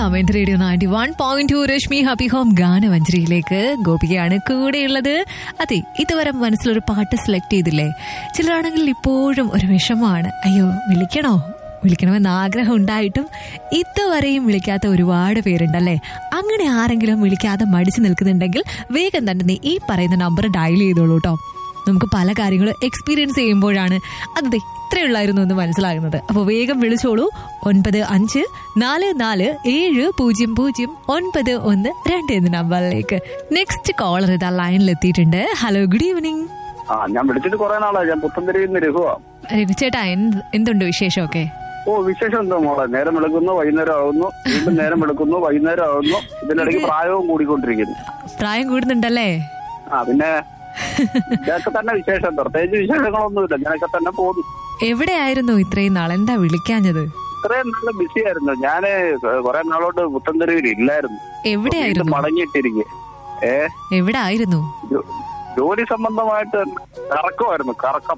കേൾക്കാം എന്റെ radio ninety one point two Rashmi happy home ഗാനമഞ്ജരിയിലേക്ക് ഗോപികയാണ് കൂടെയുള്ളത് അതെ ഇതുവരെ മനസ്സിലൊരു പാട്ട് സെലക്ട് ചെയ്തില്ലേ ചിലരാണെങ്കിൽ ഇപ്പോഴും ഒരു വിഷമമാണ് അയ്യോ വിളിക്കണോ വിളിക്കണമെന്ന് ആഗ്രഹം ഉണ്ടായിട്ടും ഇതുവരെയും വിളിക്കാത്ത ഒരുപാട് പേരുണ്ടല്ലേ അങ്ങനെ ആരെങ്കിലും വിളിക്കാതെ മടിച്ചു നിൽക്കുന്നുണ്ടെങ്കിൽ വേഗം തന്നെ നീ ഈ പറയുന്ന നമ്പർ ഡയൽ ചെയ്തോളൂ കേട്ടോ നമുക്ക് പല കാര്യങ്ങളും എക്സ്പീരിയൻസ് ചെയ്യുമ്പോഴാണ് അത് ഇത്രയുള്ളായിരുന്നു എന്ന് മനസ്സിലാകുന്നത് അപ്പോൾ വേഗം വിളിച്ചോളൂ ഒൻപത് അഞ്ച് നാല് നാല് ഏഴ് പൂജ്യം പൂജ്യം ഒൻപത് ഒന്ന് രണ്ട് എന്ന നമ്പറിലേക്ക് നെക്സ്റ്റ് കോളർ ഇതാ ലൈനിൽ എത്തിയിട്ടുണ്ട് ഹലോ ഗുഡ് ഈവനിങ് ആ ഞാൻ വിളിച്ചിട്ട് കുറെ നാളായി ഞാൻ പുത്തൻതിരിയിൽ നിന്ന് രഘുവാ ചേട്ടാ എന്ത് എന്തുണ്ട് വിശേഷമൊക്കെ ഓ വിശേഷം എന്താ മോളെ നേരം വെളുക്കുന്നു വൈകുന്നേരം ആവുന്നു വീണ്ടും നേരം വെളുക്കുന്നു വൈകുന്നേരം ആവുന്നു ഇതിനിടയ്ക്ക് പ്രായവും കൂടിക്കൊണ്ടിരിക്കുന്നു പ്രായം കൂടുന്നുണ്ടല്ലേ ആ പിന്നെ ഇതൊക്കെ തന്നെ വിശേഷം പ്രത്യേകിച്ച് വിശേഷങ്ങളൊന്നുമില്ല ഞാനൊക്കെ തന്നെ പോകുന്നു എവിടെയായിരുന്നു ഇത്രയും നാൾ എന്താ വിളിക്കാഞ്ഞത് ഇത്രയും നല്ല ബിസി ആയിരുന്നു ഞാന് കുറെ നാളോട്ട് പുത്തൻതെരുവിൽ ഇല്ലായിരുന്നു വീണ്ടും എവിടെയായിരുന്നു മടങ്ങിയിട്ടിരിക്കെ ഏ എവിടെ ആയിരുന്നു ജോ- ജോലി സംബന്ധമായിട്ട് കറക്കമായിരുന്നു കറക്കം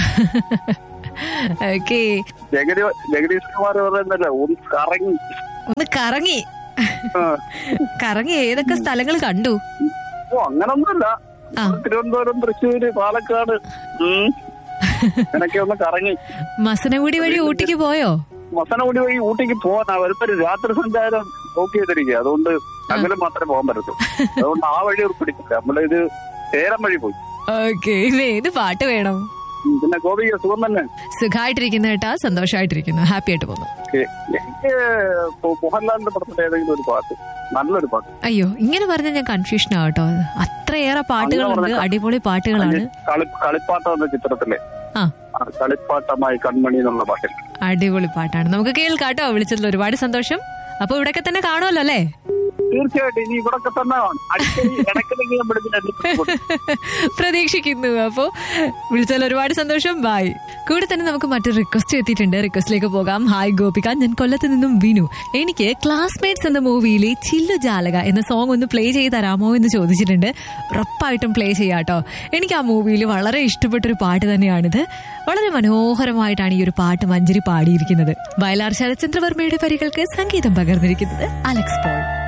ഓക്കെ ജഗതി ജഗദീഷ് കുമാർ പറയുന്നല്ലോ ഒന്ന് കറങ്ങി ഒന്ന് കറങ്ങി ആ. കറങ്ങി ഏതൊക്കെ സ്ഥലങ്ങൾ കണ്ടു ഓ അങ്ങനൊന്നുമില്ല ആ. തിരുവനന്തപുരം തൃശ്ശൂര് പാലക്കാട് ഉം. ഇങ്ങനൊക്കെ ഒന്ന് കറങ്ങി മസനഗുടി വഴി ഊട്ടിക്ക് പോയോ മസനഗുടി വഴി ഊട്ടിക്ക് പോകാൻ വരുമ്പോ രാത്രി സഞ്ചാരം നോക്കി ചെയ്തിരിക്കുക അതുകൊണ്ട് അങ്ങനെ മാത്രമേ പോകാൻ പറ്റത്തു അതുകൊണ്ട് ആ വഴി ഒരു പിടിച്ചില്ല നമ്മളിത് ചേരം വഴി പോയി ഓക്കെ ഏത് പാട്ട് വേണം ഉം, പിന്നെ ഗോപിക സുഖം തന്നെ സുഖമായിട്ടിരിക്കുന്നു കേട്ടാ സന്തോഷമായിട്ടിരിക്കുന്നു ഹാപ്പി ആയിട്ട് പോകുന്നു ഏ, എനിക്ക് ഇപ്പൊ മോഹൻലാലിന്റെ പടത്തിലെ ഏതെങ്കിലും ഒരു പാട്ട് നല്ലൊരു പാട്ട് അയ്യോ ഇങ്ങനെ പറഞ്ഞാൽ ഞാൻ കൺഫ്യൂഷൻ ആവട്ടോ അത്രയേറെ പാട്ടുകളുണ്ട് പറഞ്ഞേക്കാം. അടിപൊളി പാട്ടുകളാണ് കളി കളിപ്പാട്ടം എന്ന ചിത്രത്തിലെ ആ ആ, കളിപ്പാട്ടമായി കൺമണി എന്നുള്ള പാട്ടിൽ അടിപൊളി പാട്ടാണ് നമുക്ക് കേൾക്കാട്ടോ വിളിച്ചതിൽ ഒരുപാട് സന്തോഷം അപ്പൊ ഇവിടെയൊക്കെ തന്നെ കാണുമല്ലോ അല്ലേ തീർച്ചയായിട്ടും ഇനി ഇവിടൊക്കെ തന്നെ കാണും അടിക്കടി ഇടയ്ക്കിടയ്ക്ക് ഞാൻ വിളിച്ചിട്ട് പ്രതീക്ഷിക്കുന്നു അപ്പോ വിളിച്ചാൽ ഒരുപാട് സന്തോഷം ബായ് കൂടെ തന്നെ നമുക്ക് മറ്റൊരു റിക്വസ്റ്റ് എത്തിയിട്ടുണ്ട് റിക്വസ്റ്റിലേക്ക് പോകാം ഹായ് ഗോപിക ഞാൻ കൊല്ലത്ത് നിന്നും വിനു എനിക്ക് ക്ലാസ്മേറ്റ്സ് എന്ന മൂവിയിലെ ചില്ലു ജാലക എന്ന സോങ് ഒന്ന് പ്ലേ ചെയ്ത് തരാമോ എന്ന് ചോദിച്ചിട്ടുണ്ട് ഉറപ്പായിട്ടും പ്ലേ ചെയ്യാട്ടോ എനിക്ക് ആ മൂവിയിൽ വളരെ ഇഷ്ടപ്പെട്ടൊരു പാട്ട് തന്നെയാണിത് വളരെ മനോഹരമായിട്ടാണ് ഈ ഒരു പാട്ട് മഞ്ജരി പാടിയിരിക്കുന്നത് വയലാർ ശരചന്ദ്രവർമ്മയുടെ വരികൾക്ക് സംഗീതം പകർന്നിരിക്കുന്നത് അലക്സ് പോൾ